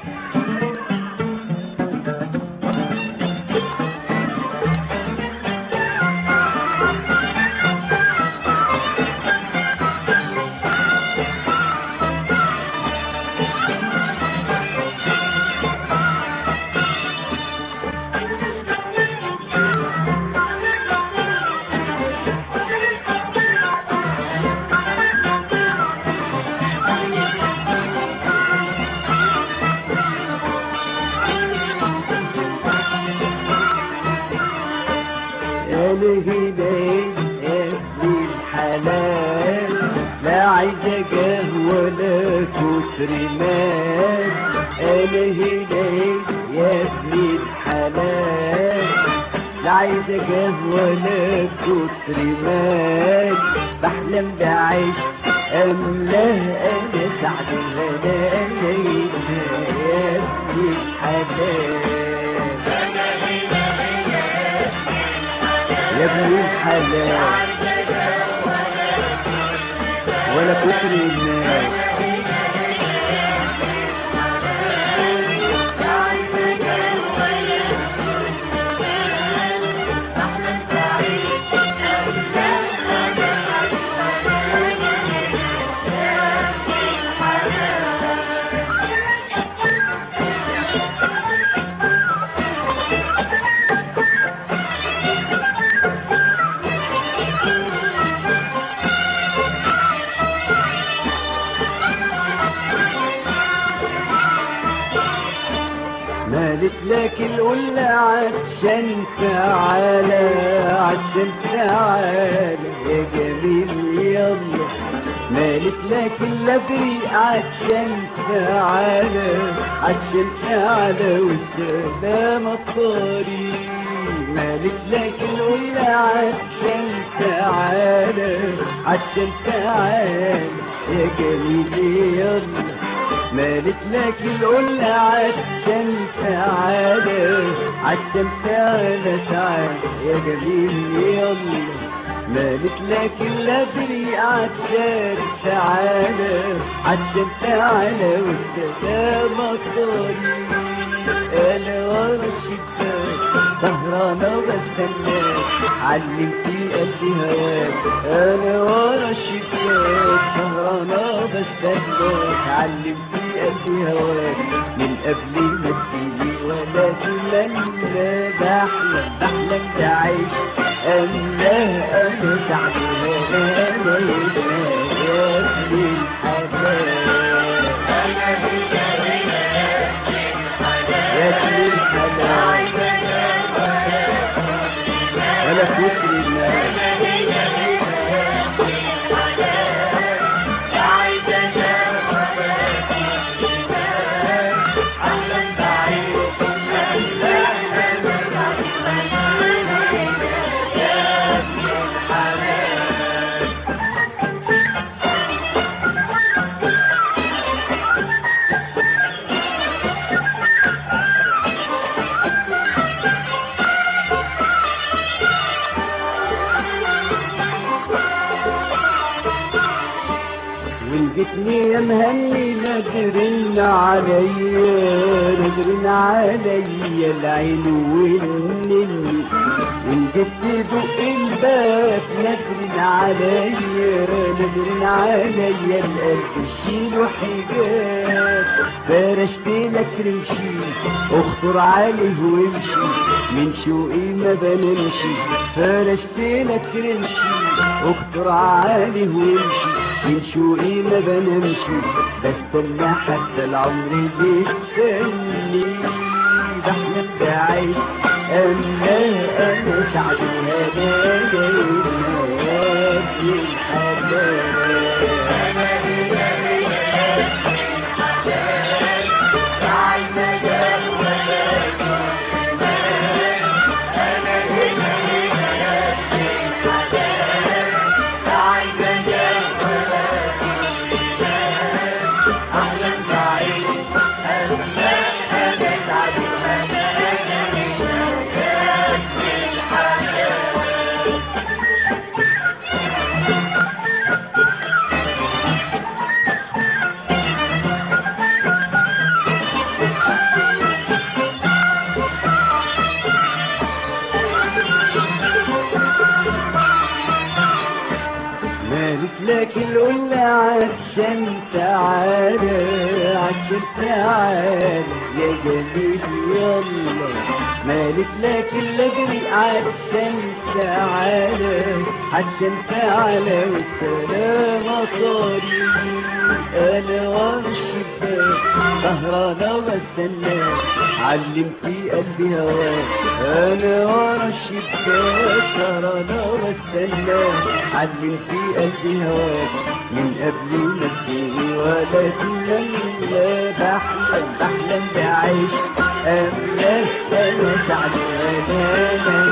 انا هداية ابن الحلال لا عايزة جاه ولا كتر مال انا هداية يا ابن الحلال لا عايزة جاه ولا كتر مال بحلم بعيش أملاه أنا سعد الغنى يا ابن الحلال يا ابن الحلال ولا كتر الناس مالت لك القلة عشان تعالى عشان تعالى يا جميل يلا مالت لك اللبري عشان تعالى عشان تعالى والسلام الطريق مالت لك القلة عشان تعالى عشان تعالى يا جميل يلا مالت لك القلة عشان تعالى عشان تعالى تعالى يا جميل يلا مالت لك الأدري عشان تعالى عشان تعالى والسلام الطريق أنا ورا الشباك سهرانة بستناك علمتي قلبي هواك أنا ورا الشباك سهرانة بستناك علمتي قلبي هواك من قبل ما تجيلي ولا تمنى بحلم بحلم بعيش الله أنا سعد أنا يا ابن الحلال يا ابن الحلال ولا كتر الناس وجدتني يا مهني نادرين عليا نادرين عليا العين والنني وجدت دق الباب نادرين عليا نادرين عليا القلب شيله حجاب فرشت لك رمشي اخطر عليه وامشي من شوقي ما بنمشي فرشت لك رمشي اخطر عليه وامشي من شوقي ما بنمشي بستنى حتى العمر بيستني بحلم بعيش اما انا سعد الهدايا في لك القلة عشان تعالى عشان تعالى يا جميل يلا مالك لك الا اجري عشان تعالى عشان تعالى والسلامة طريق انا ورا الشباك سهرانة واستنى علم في قلبي هواك انا ورا الشباك سهرانة واستنى علم في قلبي هواك من قبل ما تجيني ولا تنام بحلم بحلم بعيش أملاك أنا سعدان أنا